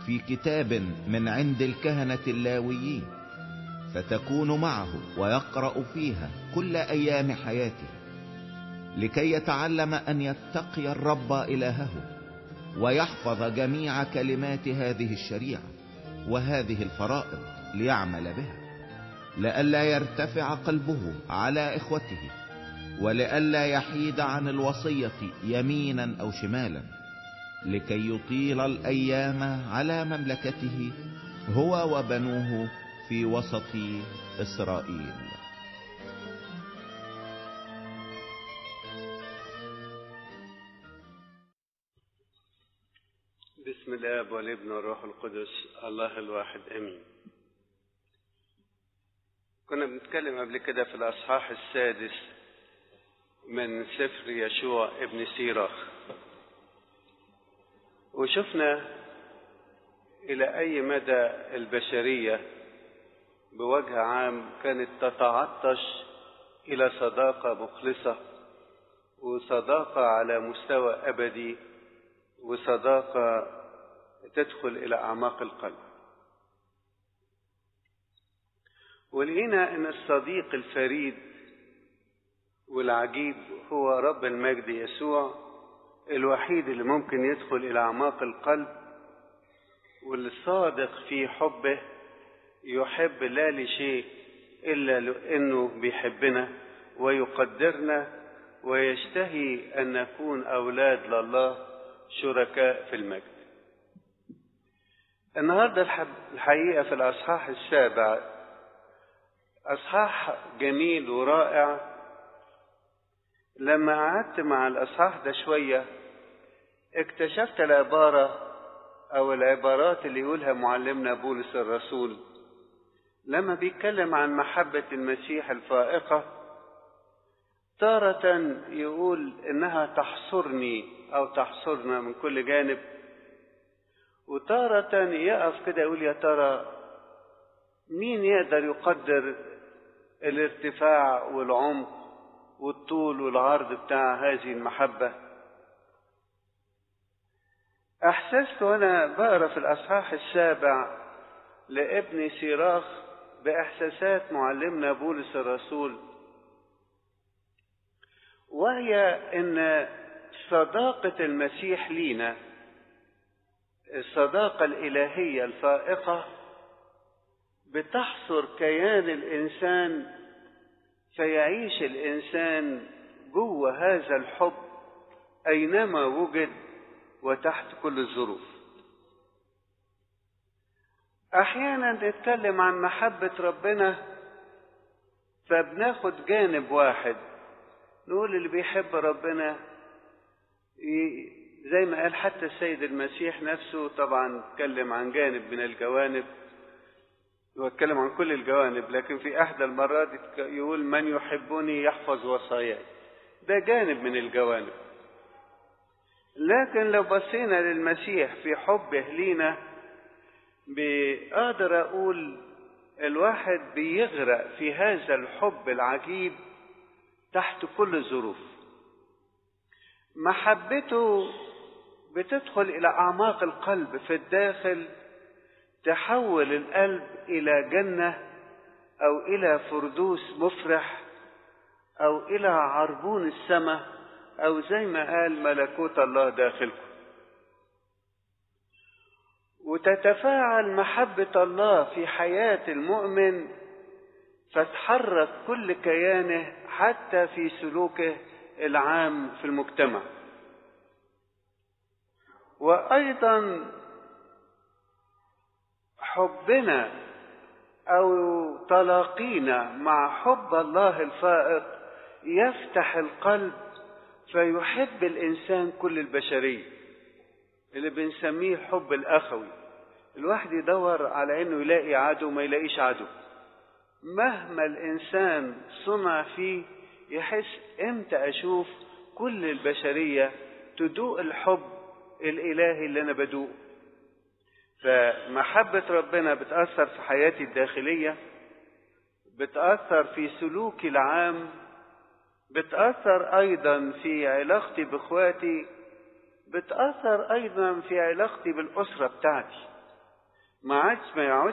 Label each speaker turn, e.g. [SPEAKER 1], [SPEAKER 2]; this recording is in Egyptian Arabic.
[SPEAKER 1] في كتاب من عند الكهنة اللاويين فتكون معه ويقرأ فيها كل أيام حياته لكي يتعلم أن يتقي الرب إلهه ويحفظ جميع كلمات هذه الشريعة وهذه الفرائض ليعمل بها لئلا يرتفع قلبه على إخوته ولئلا يحيد عن الوصية يمينا أو شمالا لكي يطيل الأيام على مملكته هو وبنوه في وسط إسرائيل
[SPEAKER 2] بسم الاب والابن والروح القدس الله الواحد امين كنا بنتكلم قبل كده في الاصحاح السادس من سفر يشوع ابن سيراخ وشفنا الى اي مدى البشريه بوجه عام كانت تتعطش الى صداقه مخلصه وصداقه على مستوى ابدي وصداقه تدخل الى اعماق القلب ولقينا ان الصديق الفريد والعجيب هو رب المجد يسوع الوحيد اللي ممكن يدخل الى اعماق القلب والصادق في حبه يحب لا لشيء الا لانه بيحبنا ويقدرنا ويشتهي ان نكون اولاد لله شركاء في المجد النهارده الحقيقه في الاصحاح السابع اصحاح جميل ورائع لما قعدت مع الاصحاح ده شويه اكتشفت العباره او العبارات اللي يقولها معلمنا بولس الرسول لما بيتكلم عن محبه المسيح الفائقه تارة يقول إنها تحصرني أو تحصرنا من كل جانب وتارة يقف كده يقول يا ترى مين يقدر يقدر الارتفاع والعمق والطول والعرض بتاع هذه المحبة أحسست وأنا بقرا في الأصحاح السابع لابن سيراخ بإحساسات معلمنا بولس الرسول وهي ان صداقه المسيح لينا الصداقه الالهيه الفائقه بتحصر كيان الانسان فيعيش الانسان جوه هذا الحب اينما وجد وتحت كل الظروف احيانا نتكلم عن محبه ربنا فبناخد جانب واحد نقول اللي بيحب ربنا زي ما قال حتى السيد المسيح نفسه طبعا اتكلم عن جانب من الجوانب واتكلم عن كل الجوانب لكن في احدى المرات يقول من يحبني يحفظ وصاياي ده جانب من الجوانب لكن لو بصينا للمسيح في حبه لينا بقدر اقول الواحد بيغرق في هذا الحب العجيب تحت كل الظروف محبته بتدخل الى اعماق القلب في الداخل تحول القلب الى جنه او الى فردوس مفرح او الى عربون السماء او زي ما قال ملكوت الله داخلكم وتتفاعل محبه الله في حياه المؤمن فتحرك كل كيانه حتى في سلوكه العام في المجتمع وايضا حبنا او تلاقينا مع حب الله الفائق يفتح القلب فيحب الانسان كل البشريه اللي بنسميه حب الاخوي الواحد يدور على انه يلاقي عدو ما يلاقيش عدو مهما الانسان صنع فيه يحس امتى اشوف كل البشريه تدوق الحب الالهي اللي انا بدوقه فمحبه ربنا بتاثر في حياتي الداخليه بتاثر في سلوكي العام بتاثر ايضا في علاقتي باخواتي بتاثر ايضا في علاقتي بالاسره بتاعتي ما عادش ما يقعدش